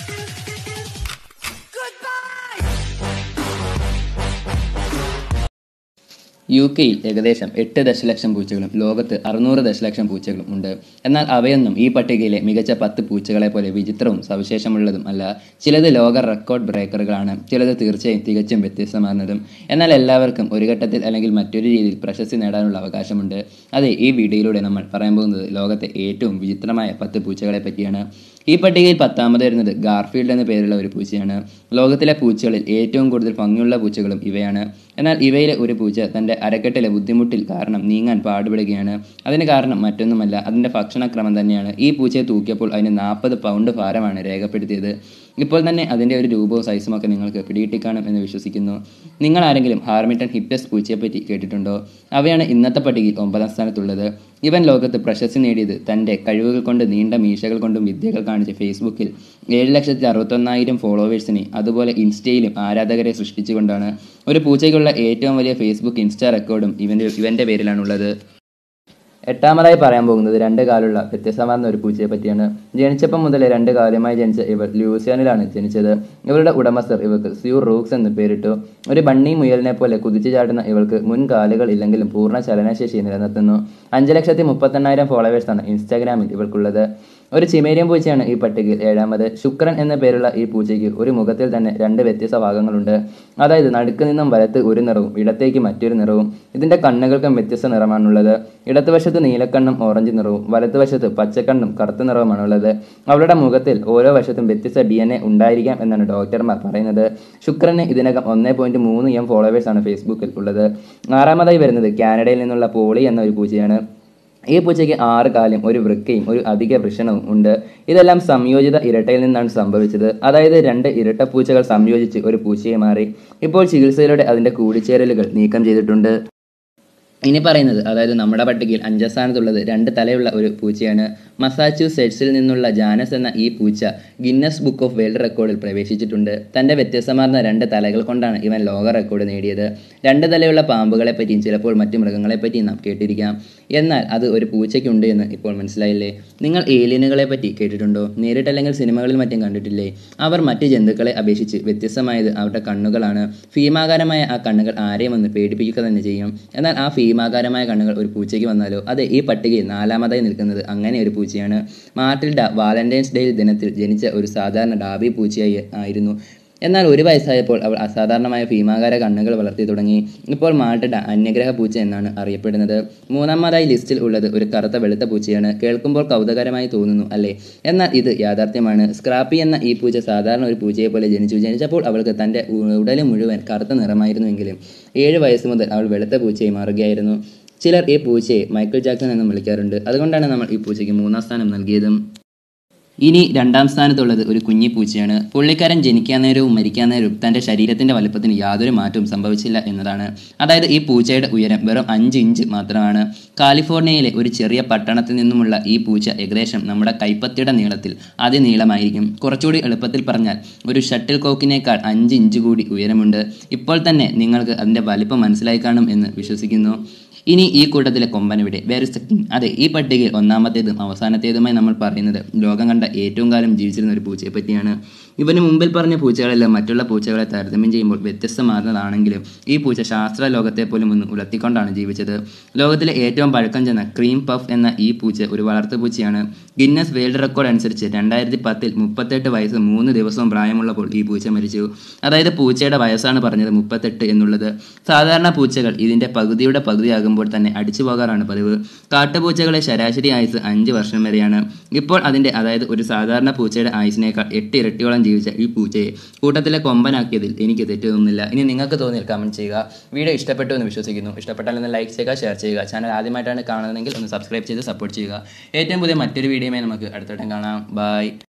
U കെയിൽ ഏകദേശം എട്ട് ദശലക്ഷം പൂച്ചകളും ലോകത്ത് അറുന്നൂറ് ദശലക്ഷം പൂച്ചകളും ഉണ്ട് എന്നാൽ അവയൊന്നും ഈ പട്ടികയിലെ മികച്ച പത്ത് പൂച്ചകളെ പോലെ വിചിത്രവും സവിശേഷമുള്ളതും അല്ല ചിലത് ലോക റെക്കോർഡ് ബ്രേക്കറുകളാണ് ചിലത് തീർച്ചയായും തികച്ചും വ്യത്യസ്തമാർന്നതും എന്നാൽ എല്ലാവർക്കും ഒരു ഘട്ടത്തിൽ അല്ലെങ്കിൽ മറ്റൊരു രീതിയിൽ പ്രശസ്തി നേടാനുള്ള അവകാശമുണ്ട് അതെ ഈ വീഡിയോയിലൂടെ നമ്മൾ പറയാൻ പോകുന്നത് ലോകത്തെ ഏറ്റവും വിചിത്രമായ പത്ത് പൂച്ചകളെ പറ്റിയാണ് ഈ പട്ടികയിൽ പത്താമത് വരുന്നത് ഗാർഫീൽഡ് എന്ന പേരുള്ള ഒരു പൂച്ചയാണ് ലോകത്തിലെ പൂച്ചകളിൽ ഏറ്റവും കൂടുതൽ ഭംഗിയുള്ള പൂച്ചകളും ഇവയാണ് എന്നാൽ ഇവയിലെ ഒരു പൂച്ച തൻ്റെ അരക്കെട്ടിലെ ബുദ്ധിമുട്ടിൽ കാരണം നീങ്ങാൻ പാടുപെടുകയാണ് അതിന് കാരണം മറ്റൊന്നുമല്ല അതിൻ്റെ ഭക്ഷണക്രമം തന്നെയാണ് ഈ പൂച്ചയെ തൂക്കിയപ്പോൾ അതിന് നാൽപ്പത് പൗണ്ട് ഭാരമാണ് രേഖപ്പെടുത്തിയത് ഇപ്പോൾ തന്നെ അതിൻ്റെ ഒരു രൂപവും സൈസും ഒക്കെ നിങ്ങൾക്ക് പിടികിട്ടിക്കാണും എന്ന് വിശ്വസിക്കുന്നു നിങ്ങൾ ആരെങ്കിലും ഹാർമിട്ടൺ ഹിപ്പസ് പൂച്ചയെപ്പറ്റി കേട്ടിട്ടുണ്ടോ അവയാണ് ഇന്നത്തെ പട്ടികയിൽ ഒമ്പതാം സ്ഥാനത്തുള്ളത് ഇവൻ ലോകത്ത് പ്രശസ്തി നേടിയത് തൻ്റെ കഴിവുകൾ കൊണ്ട് നീണ്ട മീശകൾ കൊണ്ടും വിദ്യകൾ കാണിച്ച് ഫേസ്ബുക്കിൽ ഏഴ് ലക്ഷത്തി അറുപത്തൊന്നായിരം ഫോളോവേഴ്സിനെ അതുപോലെ ഇൻസ്റ്റയിലും ആരാധകരെ സൃഷ്ടിച്ചുകൊണ്ടാണ് ഒരു പൂച്ചയ്ക്കുള്ള ഏറ്റവും വലിയ ഫേസ്ബുക്ക് ഇൻസ്റ്റാ റെക്കോർഡും ഇവൻ്റെ ഇവൻ്റെ പേരിലാണുള്ളത് എട്ടാമതായി പറയാൻ പോകുന്നത് രണ്ട് കാലുള്ള വ്യത്യസ്തമാർന്ന ഒരു പൂച്ചയെ പറ്റിയാണ് ജനിച്ചപ്പം മുതൽ രണ്ട് കാലമായി ജനിച്ച ഇവർ ലൂസിയാനിലാണ് ജനിച്ചത് ഇവരുടെ ഉടമസ്ഥർ ഇവർക്ക് സ്യൂ റൂക്സ് എന്ന് പേരിട്ടു ഒരു ബണ്ണി മുയലിനെ പോലെ കുതിച്ചു ചാടുന്ന ഇവൾക്ക് മുൻ കാലുകൾ ഇല്ലെങ്കിലും പൂർണ്ണ ചലനശേഷി നിലനിർത്തുന്നു അഞ്ച് ലക്ഷത്തി മുപ്പത്തെണ്ണായിരം ഫോളോവേഴ്സാണ് ഇൻസ്റ്റാഗ്രാമിൽ ഇവൾക്കുള്ളത് ഒരു ചിമേരിയൻ പൂച്ചയാണ് ഈ പട്ടികയിൽ ഏഴാമത് ശുക്രൻ എന്ന പേരുള്ള ഈ പൂച്ചയ്ക്ക് ഒരു മുഖത്തിൽ തന്നെ രണ്ട് വ്യത്യസ്ത ഭാഗങ്ങളുണ്ട് അതായത് നടുക്ക് നിന്നും വലത്ത് ഒരു നിറവും ഇടത്തേക്ക് മറ്റൊരു നിറവും ഇതിന്റെ കണ്ണുകൾക്കും വ്യത്യസ്ത നിറമാണുള്ളത് ഇടതുവശത്ത് നീലക്കണ്ണും ഓറഞ്ച് നിറവും വലതുവശത്ത് പച്ചക്കണ്ണും കറുത്ത നിറവുമാണുള്ളത് അവളുടെ മുഖത്തിൽ ഓരോ വശത്തും വ്യത്യസ്ത ഡി എൻ എ ഉണ്ടായിരിക്കാം എന്നാണ് ഡോക്ടർമാർ പറയുന്നത് ശുക്രന് ഇതിനകം ഒന്നേ പോയിന്റ് മൂന്ന് എം ഫോളോവേഴ്സാണ് ഫേസ്ബുക്കിൽ ഉള്ളത് ആറാമതായി വരുന്നത് കാനഡയിൽ നിന്നുള്ള പോളി എന്ന ഒരു പൂച്ചയാണ് ഈ പൂച്ചയ്ക്ക് ആറ് കാലും ഒരു വൃക്കയും ഒരു അധിക വൃഷണവും ഉണ്ട് ഇതെല്ലാം സംയോജിത ഇരട്ടയിൽ നിന്നാണ് സംഭവിച്ചത് അതായത് രണ്ട് ഇരട്ട പൂച്ചകൾ സംയോജിച്ച് ഒരു പൂച്ചയെ മാറി ഇപ്പോൾ ചികിത്സയിലൂടെ അതിൻ്റെ കൂടിച്ചേരലുകൾ നീക്കം ചെയ്തിട്ടുണ്ട് ഇനി പറയുന്നത് അതായത് നമ്മുടെ പട്ടികയിൽ അഞ്ചാം സ്ഥാനത്തുള്ളത് രണ്ട് തലയുള്ള ഒരു പൂച്ചയാണ് മസാച്യൂസെറ്റ്സിൽ നിന്നുള്ള ജാനസ് എന്ന ഈ പൂച്ച ഗിന്നസ് ബുക്ക് ഓഫ് വേൾഡ് റെക്കോർഡിൽ പ്രവേശിച്ചിട്ടുണ്ട് തൻ്റെ വ്യത്യസ്തമാർന്ന രണ്ട് തലകൾ കൊണ്ടാണ് ഇവൻ ലോക റെക്കോർഡ് നേടിയത് രണ്ട് തലയുള്ള പാമ്പുകളെ പറ്റിയും ചിലപ്പോൾ മറ്റു മൃഗങ്ങളെ പറ്റിയും നാം കേട്ടിരിക്കാം എന്നാൽ അത് ഒരു പൂച്ചയ്ക്കുണ്ട് എന്ന് ഇപ്പോൾ മനസ്സിലായില്ലേ നിങ്ങൾ ഏലിയനുകളെ പറ്റി കേട്ടിട്ടുണ്ടോ നേരിട്ടല്ലെങ്കിൽ സിനിമകളിൽ മറ്റും കണ്ടിട്ടില്ലേ അവർ മറ്റ് ജന്തുക്കളെ അപേക്ഷിച്ച് വ്യത്യസ്തമായത് അവരുടെ കണ്ണുകളാണ് ഭീമാകാരമായ ആ കണ്ണുകൾ ആരെയും ഒന്ന് പേടിപ്പിക്കുക തന്നെ ചെയ്യും എന്നാൽ ആ ഭീമാകാരമായ കണ്ണുകൾ ഒരു പൂച്ചയ്ക്ക് വന്നാലോ അത് ഈ പട്ടികയിൽ നാലാമതായി നിൽക്കുന്നത് അങ്ങനെ ഒരു പൂച്ചയാണ് മാർട്ടിൽഡ വാലന്റൈൻസ് ഡേ ദിനത്തിൽ ജനിച്ച ഒരു സാധാരണ ഡാബി പൂച്ചയായി ആയിരുന്നു എന്നാൽ ഒരു വയസ്സായപ്പോൾ അവൾ അസാധാരണമായ ഭീമാകാര കണ്ണുകൾ വളർത്തി തുടങ്ങി ഇപ്പോൾ മാൾട്ടഡ അന്യഗ്രഹ പൂച്ച എന്നാണ് അറിയപ്പെടുന്നത് മൂന്നാമതായി ലിസ്റ്റിൽ ഉള്ളത് ഒരു കറുത്ത വെളുത്ത പൂച്ചയാണ് കേൾക്കുമ്പോൾ കൗതുകരമായി തോന്നുന്നു അല്ലേ എന്നാൽ ഇത് യാഥാർത്ഥ്യമാണ് സ്ക്രാപ്പി എന്ന ഈ പൂച്ച സാധാരണ ഒരു പൂച്ചയെ പോലെ ജനിച്ചു ജനിച്ചപ്പോൾ അവൾക്ക് തൻ്റെ ഉടല് മുഴുവൻ കറുത്ത നിറമായിരുന്നുവെങ്കിലും ഏഴ് വയസ്സ് മുതൽ അവൾ വെളുത്ത പൂച്ചയായി മാറുകയായിരുന്നു ചിലർ ഈ പൂച്ചയെ മൈക്കിൾ ജാക്സൺ എന്നും വിളിക്കാറുണ്ട് അതുകൊണ്ടാണ് നമ്മൾ ഈ പൂച്ചയ്ക്ക് മൂന്നാം സ്ഥാനം നൽകിയതും ഇനി രണ്ടാം സ്ഥാനത്തുള്ളത് ഒരു കുഞ്ഞി പൂച്ചയാണ് പുള്ളിക്കാരൻ ജനിക്കാൻ നേരവും മരിക്കാൻ നേരവും തൻ്റെ ശരീരത്തിൻ്റെ വലുപ്പത്തിന് യാതൊരു മാറ്റവും സംഭവിച്ചില്ല എന്നതാണ് അതായത് ഈ പൂച്ചയുടെ ഉയരം വെറും അഞ്ച് ഇഞ്ച് മാത്രമാണ് കാലിഫോർണിയയിലെ ഒരു ചെറിയ പട്ടണത്തിൽ നിന്നുമുള്ള ഈ പൂച്ച ഏകദേശം നമ്മുടെ കൈപ്പത്തിയുടെ നീളത്തിൽ അതിനീളമായിരിക്കും കുറച്ചുകൂടി എളുപ്പത്തിൽ പറഞ്ഞാൽ ഒരു ഷട്ടിൽ കോക്കിനേക്കാൾ അഞ്ച് ഇഞ്ച് കൂടി ഉയരമുണ്ട് ഇപ്പോൾ തന്നെ നിങ്ങൾക്ക് അതിൻ്റെ വലിപ്പം മനസ്സിലായി കാണും എന്ന് വിശ്വസിക്കുന്നു ഇനി ഈ കൂട്ടത്തിലെ കൊമ്പൻ ഇവിടെ വേറെ കിങ് അതെ ഈ പട്ടികയിൽ ഒന്നാമത്തേതും അവസാനത്തേതുമായി നമ്മൾ പറയുന്നത് ലോകം കണ്ട ഏറ്റവും കാലം ജീവിച്ചിരുന്ന ഒരു പൂച്ചയെ പറ്റിയാണ് ഇവന് മുമ്പിൽ പറഞ്ഞ പൂച്ചകളെല്ലാം മറ്റുള്ള പൂച്ചകളെ താരതമ്യം ചെയ്യുമ്പോൾ വ്യത്യസ്തമാർന്നതാണെങ്കിലും ഈ പൂച്ച ശാസ്ത്ര ലോകത്തെ പോലും ഒന്ന് ഉലർത്തിക്കൊണ്ടാണ് ജീവിച്ചത് ലോകത്തിലെ ഏറ്റവും പഴക്കം ചെന്ന ക്രീം പഫ് എന്ന ഈ പൂച്ച ഒരു വളർത്തു പൂച്ചയാണ് ഗിന്നസ് വേൾഡ് റെക്കോർഡ് അനുസരിച്ച് രണ്ടായിരത്തി പത്തിൽ മുപ്പത്തെട്ട് വയസ്സ് മൂന്ന് ദിവസവും പ്രായമുള്ളപ്പോൾ ഈ പൂച്ച മരിച്ചു അതായത് പൂച്ചയുടെ വയസ്സാണ് പറഞ്ഞത് മുപ്പത്തെട്ട് എന്നുള്ളത് സാധാരണ പൂച്ചകൾ ഇതിൻ്റെ പകുതിയുടെ പകുതിയാകുമ്പോൾ തന്നെ അടിച്ചു പോകാറാണ് പതിവ് കാട്ടുപൂച്ചകളെ ശരാശരി ആയുസ് അഞ്ച് വർഷം വരെയാണ് ഇപ്പോൾ അതിൻ്റെ അതായത് ഒരു സാധാരണ പൂച്ചയുടെ ആയുസിനേക്കാൾ എട്ട് ഇരട്ടിയോളം ജീവിച്ച ഈ പൂച്ചയെ കൂട്ടത്തിലെ കൊമ്പനാക്കിയതിൽ എനിക്ക് തെറ്റ് തോന്നുന്നില്ല ഇനി നിങ്ങൾക്ക് തോന്നിയാൽ കമൻറ്റ് ചെയ്യുക വീഡിയോ ഇഷ്ടപ്പെട്ടു എന്ന് വിശ്വസിക്കുന്നു ഇഷ്ടപ്പെട്ടാൽ ഒന്ന് ലൈക്ക് ചെയ്യുക ഷെയർ ചെയ്യുക ചാനൽ ആദ്യമായിട്ടാണ് കാണുന്നതെങ്കിൽ ഒന്ന് സബ്സ്ക്രൈബ് ചെയ്ത് സപ്പോർട്ട് ചെയ്യുക ഏറ്റവും പുതിയ മറ്റൊരു വീഡിയോയുമായി നമുക്ക് അടുത്തോട്ടം കാണാം ബൈ